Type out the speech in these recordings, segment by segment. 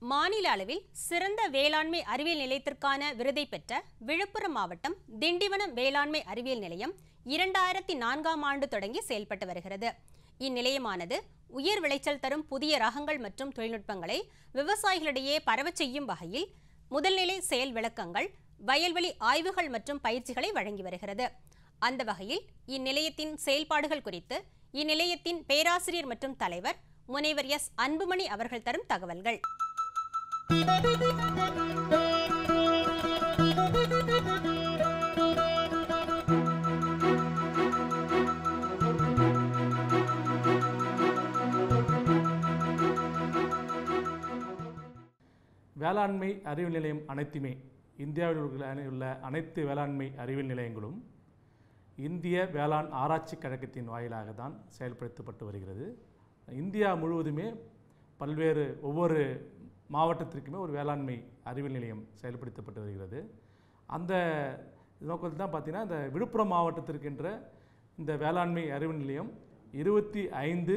மாநில அளவில் சிறந்த வேளாண்மை அறிவியல் நிலையத்திற்கான விருதை பெற்ற விழுப்புரம் மாவட்டம் திண்டிவனம் வேளாண்மை அறிவியல் நிலையம் இரண்டாயிரத்தி நான்காம் ஆண்டு தொடங்கி செயல்பட்டு வருகிறது இந்நிலையமானது உயர் விளைச்சல் தரும் புதிய ரகங்கள் மற்றும் தொழில்நுட்பங்களை விவசாயிகளிடையே பரவச் செய்யும் வகையில் முதல்நிலை செயல் விளக்கங்கள் வயல்வெளி ஆய்வுகள் மற்றும் பயிற்சிகளை வழங்கி வருகிறது அந்த வகையில் இந்நிலையத்தின் செயல்பாடுகள் குறித்து இந்நிலையத்தின் பேராசிரியர் மற்றும் தலைவர் முனைவர் எஸ் அன்புமணி அவர்கள் தரும் தகவல்கள் வேளாண்மை அறிவியல் நிலையம் அனைத்துமே இந்தியாவில் உள்ள உள்ள அனைத்து வேளாண்மை அறிவியல் நிலையங்களும் இந்திய வேளாண் ஆராய்ச்சி கழகத்தின் வாயிலாக தான் செயல்படுத்தப்பட்டு வருகிறது இந்தியா முழுவதுமே பல்வேறு ஒவ்வொரு மாவட்டத்திற்குமே ஒரு வேளாண்மை அறிவியல் நிலையம் செயல்படுத்தப்பட்டு வருகிறது அந்த நோக்கத்தில் தான் பார்த்தீங்கன்னா இந்த விழுப்புரம் மாவட்டத்திற்கின்ற இந்த வேளாண்மை அறிவியல் நிலையம் இருபத்தி ஐந்து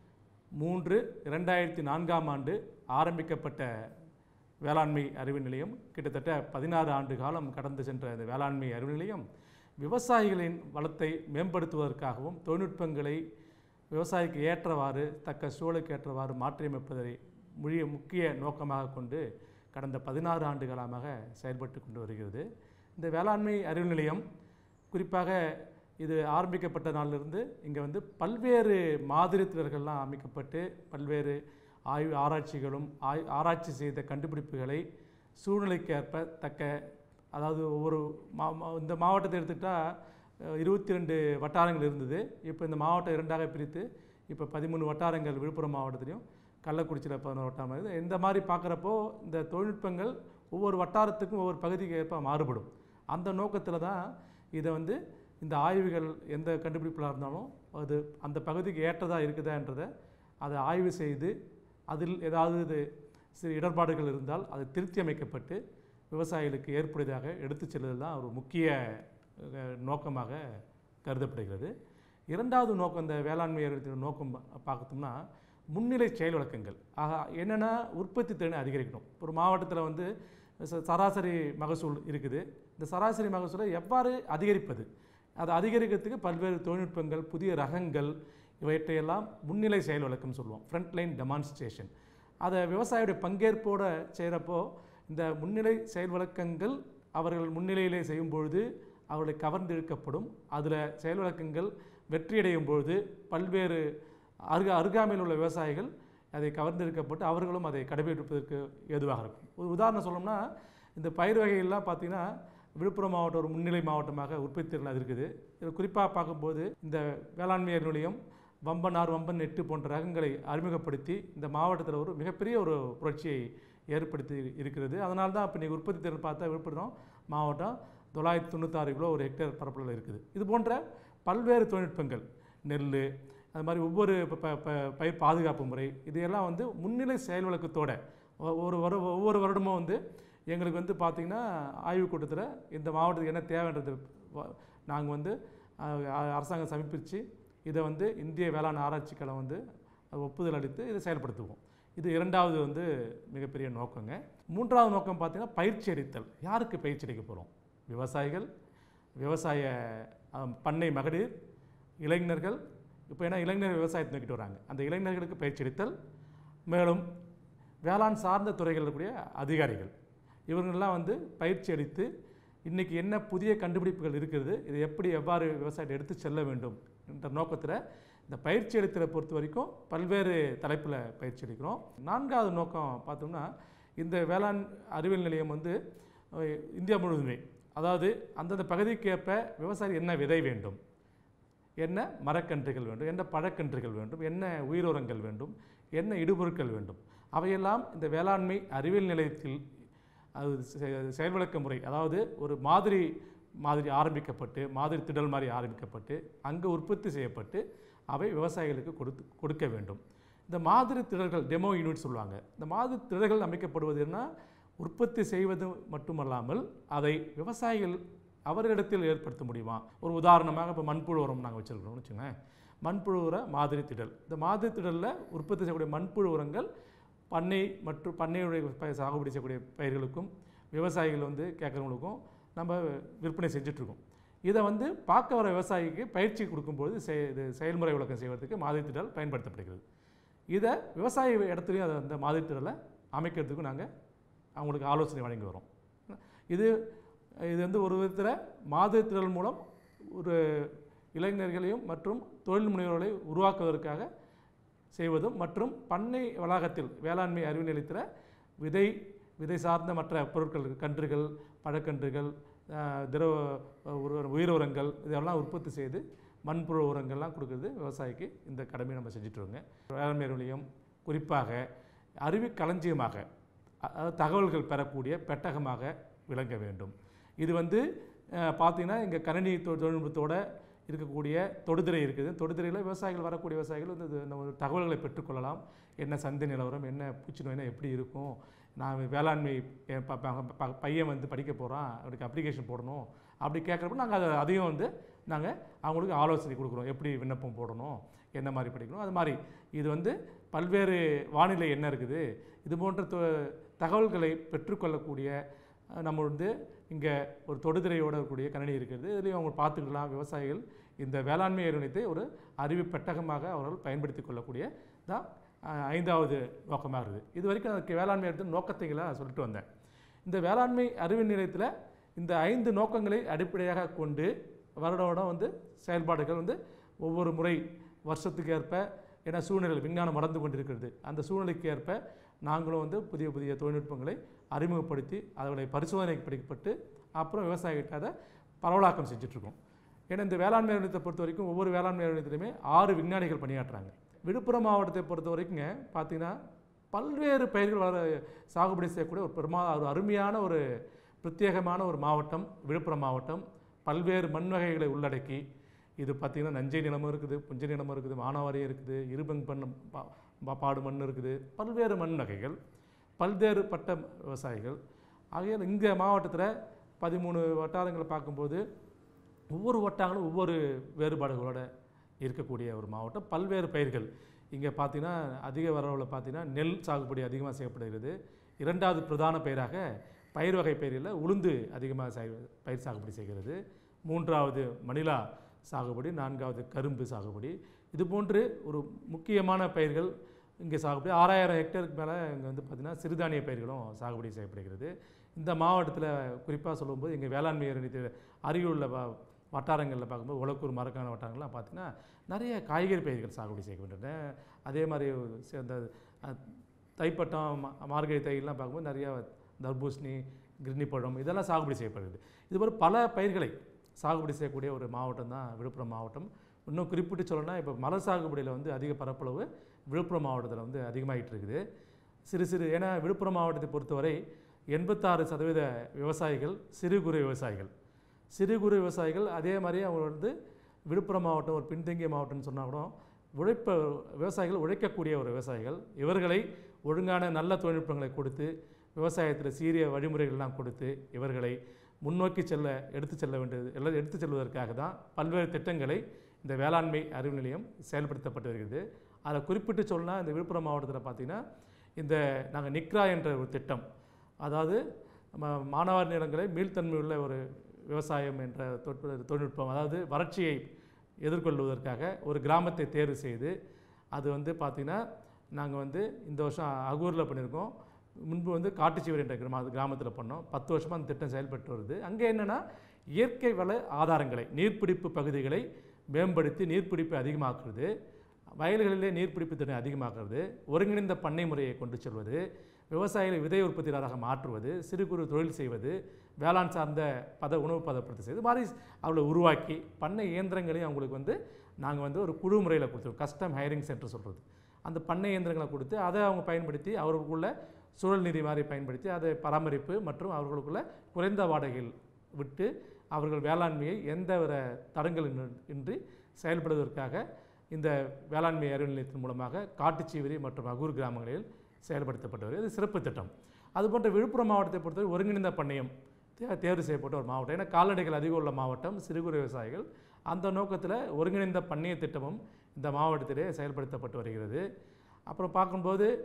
மூன்று இரண்டாயிரத்தி நான்காம் ஆண்டு ஆரம்பிக்கப்பட்ட வேளாண்மை அறிவு நிலையம் கிட்டத்தட்ட பதினாறு ஆண்டு காலம் கடந்து சென்ற இந்த வேளாண்மை அறிவு நிலையம் விவசாயிகளின் வளத்தை மேம்படுத்துவதற்காகவும் தொழில்நுட்பங்களை விவசாயிக்கு ஏற்றவாறு தக்க சூழலுக்கு ஏற்றவாறு மாற்றியமைப்பதை முழிய முக்கிய நோக்கமாக கொண்டு கடந்த பதினாறு ஆண்டு காலமாக செயல்பட்டு கொண்டு வருகிறது இந்த வேளாண்மை அறிவு நிலையம் குறிப்பாக இது ஆரம்பிக்கப்பட்ட நாளிலிருந்து இங்கே வந்து பல்வேறு மாதிரி திடர்கள்லாம் அமைக்கப்பட்டு பல்வேறு ஆய்வு ஆராய்ச்சிகளும் ஆய் ஆராய்ச்சி செய்த கண்டுபிடிப்புகளை சூழ்நிலைக்கேற்ப தக்க அதாவது ஒவ்வொரு மா மா- இந்த மாவட்டத்தை எடுத்துக்கிட்டால் இருபத்தி ரெண்டு வட்டாரங்கள் இருந்தது இப்போ இந்த மாவட்டம் இரண்டாக பிரித்து இப்போ பதிமூணு வட்டாரங்கள் விழுப்புரம் மாவட்டத்திலையும் கள்ளக்குறிச்சியில் பதினோரு வட்டாரம் இருக்குது இந்த மாதிரி பார்க்குறப்போ இந்த தொழில்நுட்பங்கள் ஒவ்வொரு வட்டாரத்துக்கும் ஒவ்வொரு பகுதிக்கு ஏற்ப மாறுபடும் அந்த நோக்கத்தில் தான் இதை வந்து இந்த ஆய்வுகள் எந்த கண்டுபிடிப்புகளாக இருந்தாலும் அது அந்த பகுதிக்கு ஏற்றதாக இருக்குதான்றதை அதை ஆய்வு செய்து அதில் ஏதாவது இது சிறு இடர்பாடுகள் இருந்தால் அது திருத்தி அமைக்கப்பட்டு விவசாயிகளுக்கு ஏற்புடையதாக எடுத்துச் செல்லுதல் தான் ஒரு முக்கிய அஹ், நோக்கமாக கருதப்படுகிறது இரண்டாவது நோக்கம் இந்த வேளாண்மை அறிவியல் நோக்கம் பா- பார்த்தோம்னா முன்னிலை செயல் விளக்கங்கள் ஆக என்னென்னா உற்பத்தி திறனை அதிகரிக்கணும் ஒரு மாவட்டத்தில் வந்து ச- சராசரி மகசூல் இருக்குது இந்த சராசரி மகசூலை எவ்வாறு அதிகரிப்பது அதை அதிகரிக்கிறதுக்கு பல்வேறு தொழில்நுட்பங்கள் புதிய ரகங்கள் இவற்றையெல்லாம் முன்னிலை செயல் விளக்கம் சொல்லுவோம் ஃப்ரண்ட் லைன் டெமான்ஸ்ட்ரேஷன் அதை விவசாயியுடைய பங்கேற்போடு செய்கிறப்போ இந்த முன்னிலை செயல் விளக்கங்கள் அவர்கள் முன்னிலையிலே செய்யும் பொழுது அவர்களை கவர்ந்து இழுக்கப்படும் அதில் செயல் விளக்கங்கள் வெற்றியடையும் பொழுது பல்வேறு அருகா அருகாமையில் உள்ள விவசாயிகள் அதை கவர்ந்து இழுக்கப்பட்டு அவர்களும் அதை கடைபிடிப்பதற்கு ஏதுவாக இருக்கும் ஒரு உதாரணம் சொல்லணும்னா இந்த பயிர் வகைகள்லாம் பார்த்தீங்கன்னா விழுப்புரம் மாவட்டம் ஒரு முன்னிலை மாவட்டமாக உற்பத்தி திறன் அது இருக்குது இது குறிப்பாக பார்க்கும்போது இந்த வேளாண்மை நிலையம் வம்பனார் வம்பன் எட்டு போன்ற ரகங்களை அறிமுகப்படுத்தி இந்த மாவட்டத்தில் ஒரு மிகப்பெரிய ஒரு புரட்சியை ஏற்படுத்தி இருக்கிறது அதனால தான் இப்போ நீங்கள் உற்பத்தி திறன் பார்த்தா விழுப்புரம் மாவட்டம் தொள்ளாயிரத்தி தொண்ணூத்தாறு கிலோ ஒரு ஹெக்டேர் பரப்பளவில் இருக்குது இது போன்ற பல்வேறு தொழில்நுட்பங்கள் நெல் அது மாதிரி ஒவ்வொரு ப- ப- ப- பயிர் பாதுகாப்பு முறை இதையெல்லாம் வந்து முன்னிலை செயல் விளக்கத்தோட ஒ- ஒரு வரு ஒவ்வொரு வருடமும் வந்து எங்களுக்கு வந்து பார்த்திங்கன்னா ஆய்வுக் கூட்டத்தில் இந்த மாவட்டத்துக்கு என்ன தேவைன்றது நாங்கள் வந்து அஹ், அ- அரசாங்கம் சமர்ப்பித்து இதை வந்து இந்திய வேளாண் ஆராய்ச்சி கழகம் வந்து அது ஒப்புதல் அளித்து இதை செயல்படுத்துவோம் இது இரண்டாவது வந்து மிகப்பெரிய நோக்கங்க மூன்றாவது நோக்கம் பார்த்தீங்கன்னா பயிற்சி அளித்தல் யாருக்கு பயிற்சி அளிக்க போகிறோம் விவசாயிகள் விவசாய அஹ், பண்ணை மகளிர் இளைஞர்கள் இப்போ ஏன்னா இளைஞர் விவசாயத்தை நோக்கிட்டு வராங்க அந்த இளைஞர்களுக்கு பயிற்சி அளித்தல் மேலும் வேளாண் சார்ந்த துறைகளில் இருக்கக்கூடிய அதிகாரிகள் இவங்கெல்லாம் வந்து பயிற்சி அளித்து இன்றைக்கி என்ன புதிய கண்டுபிடிப்புகள் இருக்கிறது இதை எப்படி எவ்வாறு விவசாயத்தை எடுத்து செல்ல வேண்டும் என்ற நோக்கத்தில் இந்த பயிற்சி அளித்தலை பொறுத்த வரைக்கும் பல்வேறு தலைப்பில் பயிற்சி அளிக்கிறோம் நான்காவது நோக்கம் பார்த்தோம்னா இந்த வேளாண் அறிவியல் நிலையம் வந்து அஹ், இந்தியா முழுவதுமே அதாவது அந்தந்த பகுதிக்கு ஏற்ப விவசாயி என்ன விதை வேண்டும் என்ன மரக்கன்றுகள் வேண்டும் என்ன பழக்கன்றுகள் வேண்டும் என்ன உயிரோரங்கள் வேண்டும் என்ன இடுபொருட்கள் வேண்டும் அவையெல்லாம் இந்த வேளாண்மை அறிவியல் நிலையத்தில் அது செ- செயல் விளக்க முறை அதாவது ஒரு மாதிரி மாதிரி ஆரம்பிக்கப்பட்டு மாதிரி திடல் மாதிரி ஆரம்பிக்கப்பட்டு அங்கே உற்பத்தி செய்யப்பட்டு அவை விவசாயிகளுக்கு கொடுத்து கொடுக்க வேண்டும் இந்த மாதிரி திடல்கள் டெமோ யூனிட் சொல்லுவாங்க இந்த மாதிரி திடல்கள் அமைக்கப்படுவது என்ன உற்பத்தி செய்வது மட்டுமல்லாமல் அதை விவசாயிகள் அவர்களிடத்தில் ஏற்படுத்த முடியுமா ஒரு உதாரணமாக இப்போ மண்புழு உரம் நாங்கள் வச்சுருக்கிறோம்னு வச்சுக்கோங்களேன் மண்புழு உர மாதிரி திடல் இந்த மாதிரி திடலில் உற்பத்தி செய்யக்கூடிய மண்புழு உரங்கள் பண்ணை மற்றும் பண்ணையுடைய ப- சாகுபடி செய்யக்கூடிய பயிர்களுக்கும் விவசாயிகள் வந்து கேட்குறவங்களுக்கும் நம்ம விற்பனை செஞ்சிட்ருக்கோம் இதை வந்து பார்க்க வர விவசாயிக்கு பயிற்சி கொடுக்கும்போது செய இது செயல்முறை விளக்கம் செய்வதற்கு மாதிரித்திடல் பயன்படுத்தப்படுகிறது இதை விவசாய இடத்துலையும் அதை அந்த மாதிரித்திடலை அமைக்கிறதுக்கும் நாங்கள் அவங்களுக்கு ஆலோசனை வழங்கி வரோம் இது இது வந்து ஒரு விதத்தில் மாதிரித்திடல் மூலம் ஒரு இளைஞர்களையும் மற்றும் தொழில் முனைவோர்களை உருவாக்குவதற்காக செய்வதும் மற்றும் பண்ணை வளாகத்தில் வேளாண்மை அறிவு நிலையத்தில் விதை விதை சார்ந்த மற்ற பொருட்கள் கன்றுகள் பழக்கன்றுகள் ஆஹ், திரவ உர உயிர் உரங்கள் இதெல்லாம் உற்பத்தி செய்து மண்புழு உரங்கள்லாம் கொடுக்குறது விவசாயிக்கு இந்த கடமையை நம்ம செஞ்சுட்ருவோங்க வேளாண்மை அறிவு நிலையம் குறிப்பாக அறிவு களஞ்சியமாக அ- அதாவது தகவல்கள் பெறக்கூடிய பெட்டகமாக விளங்க வேண்டும் இது வந்து அஹ், பார்த்தீங்கன்னா இங்கே கணினி தொ- தொழில்நுட்பத்தோட இருக்கக்கூடிய தொடுதிரை இருக்குது தொடுதிரையில் விவசாயிகள் வரக்கூடிய விவசாயிகள் வந்து இது நம்ம தகவல்களை பெற்றுக்கொள்ளலாம் என்ன சந்தை நிலவரம் என்ன பூச்சி நோய்னா எப்படி இருக்கும் நான் வேளாண்மை என் ப- ப- ப- பையன் வந்து படிக்க போகிறான் அவருக்கு அப்ளிகேஷன் போடணும் அப்படி கேட்குறப்ப நாங்கள் அதை அதையும் வந்து நாங்கள் அவங்களுக்கு ஆலோசனை கொடுக்குறோம் எப்படி விண்ணப்பம் போடணும் என்ன மாதிரி படிக்கணும் அது மாதிரி இது வந்து பல்வேறு வானிலை என்ன இருக்குது இது போன்ற தொ- தகவல்களை பெற்றுக்கொள்ளக்கூடிய அஹ், நம்ம வந்து இங்கே ஒரு தொடுதிரையோட இருக்கக்கூடிய கணினி இருக்கிறது இதுலேயும் அவங்க பார்த்துக்கலாம் விவசாயிகள் இந்த வேளாண்மை நிலையத்தை ஒரு அறிவு பெட்டகமாக அவர்கள் பயன்படுத்தி கொள்ளக்கூடிய தான் அஹ், ஐந்தாவது நோக்கமாக இருக்குது இது வரைக்கும் அதுக்கு வேளாண்மை இடத்து நோக்கத்தைகளை சொல்லிட்டு வந்தேன் இந்த வேளாண்மை அறிவு நிலையத்தில் இந்த ஐந்து நோக்கங்களை அடிப்படையாக கொண்டு வருட வருடம் வந்து செயல்பாடுகள் வந்து ஒவ்வொரு முறை வருஷத்துக்கு ஏற்ப ஏன்னா சூழ்நிலை விஞ்ஞானம் வளர்ந்து கொண்டிருக்கிறது அந்த சூழ்நிலைக்கு ஏற்ப நாங்களும் வந்து புதிய புதிய தொழில்நுட்பங்களை அறிமுகப்படுத்தி அதோடைய பரிசோதனைப்படுத்தப்பட்டு அப்புறம் விவசாயிகிட்ட அதை பரவலாக்கம் செஞ்சுட்ருக்கோம் ஏன்னா இந்த வேளாண்மை நிலையத்தை பொறுத்த வரைக்கும் ஒவ்வொரு வேளாண்மை நிலையத்திலையுமே ஆறு விஞ்ஞானிகள் பணியாற்றுறாங்க விழுப்புரம் மாவட்டத்தை பொறுத்த வரைக்குங்க பார்த்தீங்கன்னா பல்வேறு பயிர்கள் வளர சாகுபடி செய்யக்கூடிய ஒரு பெருமா ஒரு அருமையான ஒரு பிரத்யேகமான ஒரு மாவட்டம் விழுப்புரம் மாவட்டம் பல்வேறு மண் வகைகளை உள்ளடக்கி இது பார்த்திங்கன்னா நஞ்சை நிலமும் இருக்குது புஞ்சை நிலமும் இருக்குது மானாவாரி இருக்குது இருபங் பண்ண பா- பா- பாடு மண் இருக்குது பல்வேறு மண் வகைகள் பல்வேறு பட்ட விவசாயிகள் ஆகையால் இங்கே மாவட்டத்தில் பதிமூணு வட்டாரங்களை பார்க்கும்போது ஒவ்வொரு வட்டாங்களும் ஒவ்வொரு வேறுபாடுகளோட இருக்கக்கூடிய ஒரு மாவட்டம் பல்வேறு பயிர்கள் இங்கே பார்த்தீங்கன்னா அதிக வரவில் பார்த்தீங்கன்னா நெல் சாகுபடி அதிகமாக செய்யப்படுகிறது இரண்டாவது பிரதான பயிராக பயிர் வகை பயிரில் உளுந்து அதிகமாக சாகு- பயிர் சாகுபடி செய்கிறது மூன்றாவது மணிலா சாகுபடி நான்காவது கரும்பு சாகுபடி இது போன்று ஒரு முக்கியமான பயிர்கள் இங்கே சாகுபடி ஆறாயிரம் ஹெக்டேருக்கு மேலே இங்கே வந்து பார்த்திங்கன்னா சிறுதானிய பயிர்களும் சாகுபடி செய்யப்படுகிறது இந்த மாவட்டத்தில் குறிப்பாக சொல்லும்போது இங்கே வேளாண்மை அறிவித்து அருகிலுள்ள வ- வட்டாரங்களில் பார்க்கும்போது உலக்கூர் மரக்கான வட்டாரங்கள்லாம் பார்த்திங்கன்னா நிறைய காய்கறி பயிர்கள் சாகுபடி செய்யப்படுகின்றன அதே மாதிரி சி- அந்த அஹ், தைப்பட்டம் மா- மார்கழி தையெல்லாம் பார்க்கும்போது நிறையா தர்பூசணி கிர்னி பழம் இதெல்லாம் சாகுபடி செய்யப்படுகிறது இதுபோல் பல பயிர்களை சாகுபடி செய்யக்கூடிய ஒரு மாவட்டம் தான் விழுப்புரம் மாவட்டம் இன்னும் குறிப்பிட்டு சொல்லணும்னா இப்போ மலர் சாகுபடியில் வந்து அதிக பரப்பளவு விழுப்புரம் மாவட்டத்தில் வந்து அதிகமாகிட்டு இருக்குது சிறு சிறு ஏன்னா விழுப்புரம் மாவட்டத்தை பொறுத்தவரை எண்பத்தாறு சதவீத விவசாயிகள் சிறு குறு விவசாயிகள் சிறு குறு விவசாயிகள் அதே மாதிரி அவங்க வந்து விழுப்புரம் மாவட்டம் ஒரு பின்தங்கிய மாவட்டம்னு சொன்னால் கூட உழைப்ப விவசாயிகள் உழைக்கக்கூடிய ஒரு விவசாயிகள் இவர்களை ஒழுங்கான நல்ல தொழில்நுட்பங்களை கொடுத்து விவசாயத்தில் சீரிய வழிமுறைகள்லாம் கொடுத்து இவர்களை முன்னோக்கி செல்ல எடுத்து செல்ல வேண்டியது எல்லாம் எடுத்து செல்வதற்காக தான் பல்வேறு திட்டங்களை இந்த வேளாண்மை அறிவு நிலையம் செயல்படுத்தப்பட்டு வருகிறது அதில் குறிப்பிட்டு சொல்லணும்னா இந்த விழுப்புரம் மாவட்டத்தில் பார்த்திங்கன்னா இந்த நாங்கள் நிக்ரா என்ற ஒரு திட்டம் அதாவது நம்ம மாணவர் நிலங்களை மீள்தன்மை உள்ள ஒரு விவசாயம் என்ற தொழில் தொழில்நுட்பம் அதாவது வறட்சியை எதிர்கொள்வதற்காக ஒரு கிராமத்தை தேர்வு செய்து அது வந்து பார்த்திங்கன்னா நாங்கள் வந்து இந்த வருஷம் அகூரில் பண்ணியிருக்கோம் முன்பு வந்து காட்டுச்சிவர் என்ற கிராம கிராமத்தில் பண்ணோம் பத்து வருஷமாக அந்த திட்டம் செயல்பட்டு வருது அங்கே என்னென்னா இயற்கை வள ஆதாரங்களை நீர்பிடிப்பு பகுதிகளை மேம்படுத்தி நீர்பிடிப்பை அதிகமாக்குறது வயல்களிலே நீர்பிடிப்பு திறனை அதிகமாக்குறது ஒருங்கிணைந்த பண்ணை முறையை கொண்டு செல்வது விவசாயிகளை விதை உற்பத்தியாளராக மாற்றுவது சிறு குறு தொழில் செய்வது வேளாண் சார்ந்த பத உணவு பதப்படுத்தி செய்து மாதிரி அவளை உருவாக்கி பண்ணை இயந்திரங்களையும் அவங்களுக்கு வந்து நாங்கள் வந்து ஒரு குழு முறையில் கொடுத்துருவோம் கஸ்டம் ஹையரிங் சென்டர் சொல்கிறது அந்த பண்ணை இயந்திரங்களை கொடுத்து அதை அவங்க பயன்படுத்தி அவர்களுக்குள்ள சூழல் நிதி மாதிரி பயன்படுத்தி அதை பராமரிப்பு மற்றும் அவர்களுக்குள்ள குறைந்த வாடகையில் விட்டு அவர்கள் வேளாண்மையை எந்த ஒரு தடங்கள் இன்றி செயல்படுவதற்காக இந்த வேளாண்மை அறிவு நிலையத்தின் மூலமாக காட்டுச்சீவரி மற்றும் அகூர் கிராமங்களில் செயல்படுத்தப்பட்டு வருகிறது இது சிறப்பு திட்டம் அதுபோன்ற விழுப்புரம் மாவட்டத்தை பொறுத்தவரை ஒருங்கிணைந்த பண்ணையம் தே- தேர்வு செய்யப்பட்ட ஒரு மாவட்டம் ஏன்னா கால்நடைகள் அதிகம் உள்ள மாவட்டம் சிறு குறு விவசாயிகள் அந்த நோக்கத்தில் ஒருங்கிணைந்த பண்ணைய திட்டமும் இந்த மாவட்டத்திலே செயல்படுத்தப்பட்டு வருகிறது அப்புறம் பார்க்கும்போது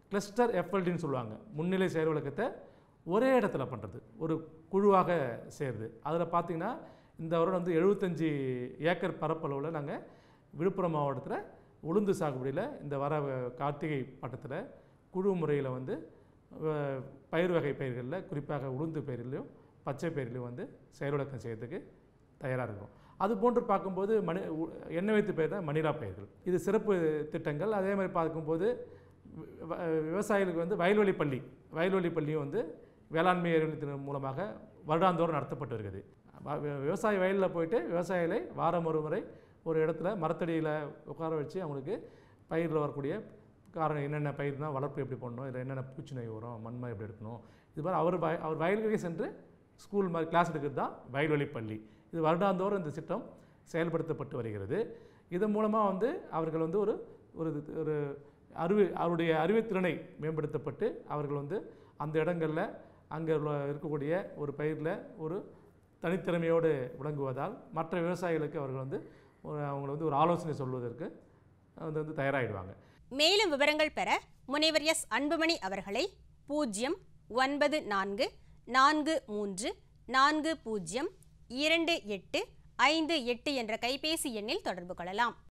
கிளஸ்டர் எஃப்எல்டின்னு சொல்லுவாங்க முன்னிலை செயல் விளக்கத்தை ஒரே இடத்துல பண்ணுறது ஒரு குழுவாக சேருது அதில் பார்த்தீங்கன்னா இந்த வருடம் வந்து எழுபத்தஞ்சி ஏக்கர் பரப்பளவில் நாங்கள் விழுப்புரம் மாவட்டத்தில் உளுந்து சாகுபடியில் இந்த வர வ- கார்த்திகை பட்டத்தில் குழு முறையில் வந்து வ- பயிர் வகை பயிர்களில் குறிப்பாக உளுந்து பயிரிலையும் பச்சை பயிரிலையும் வந்து செயல்விளக்கம் செய்யறதுக்கு தயாராக இருக்கும் அது போன்று பார்க்கும்போது மணி உ- எண்ணெய் வைத்து பயிர் தான் மணிலா பயிர்கள் இது சிறப்பு திட்டங்கள் அதே மாதிரி பார்க்கும்போது வி- வ- விவசாயிகளுக்கு வந்து வயல்வெளி பள்ளி வயல்வெளி பள்ளியும் வந்து வேளாண்மை அறிவியல் மூலமாக வருடாந்தோறும் நடத்தப்பட்டு வருகிறது வ- வி- விவசாய வயலில் போயிட்டு விவசாயிகளை வாரம் ஒரு முறை ஒரு இடத்துல மரத்தடியில் உட்கார வச்சு அவங்களுக்கு பயிரில் வரக்கூடிய காரணம் என்னென்ன பயிர்னா வளர்ப்பு எப்படி பண்ணணும் இதில் என்னென்ன பூச்சி நோய் வரும் மண்மை எப்படி எடுக்கணும் இது மாதிரி அவர் வய அவர் வயல்களுக்கே சென்று ஸ்கூல் மாதிரி கிளாஸ் எடுக்கிறது தான் வயல்வெளி பள்ளி இது வருடாந்தோறும் இந்த திட்டம் செயல்படுத்தப்பட்டு வருகிறது இதன் மூலமாக வந்து அவர்கள் வந்து ஒரு ஒரு ஒரு அறிவு அவருடைய அறிவுத்திறனை மேம்படுத்தப்பட்டு அவர்கள் வந்து அந்த இடங்களில் அங்கே உள்ள இருக்கக்கூடிய ஒரு பயிரில் ஒரு தனித்திறமையோடு விளங்குவதால் மற்ற விவசாயிகளுக்கு அவர்கள் வந்து ஒரு அவங்களை வந்து ஒரு ஆலோசனை சொல்வதற்கு வந்து வந்து தயாராகிடுவாங்க மேலும் விவரங்கள் பெற முனைவர் எஸ் அன்புமணி அவர்களை பூஜ்ஜியம் ஒன்பது நான்கு நான்கு மூன்று நான்கு பூஜ்ஜியம் இரண்டு எட்டு ஐந்து எட்டு என்ற கைபேசி எண்ணில் தொடர்பு கொள்ளலாம்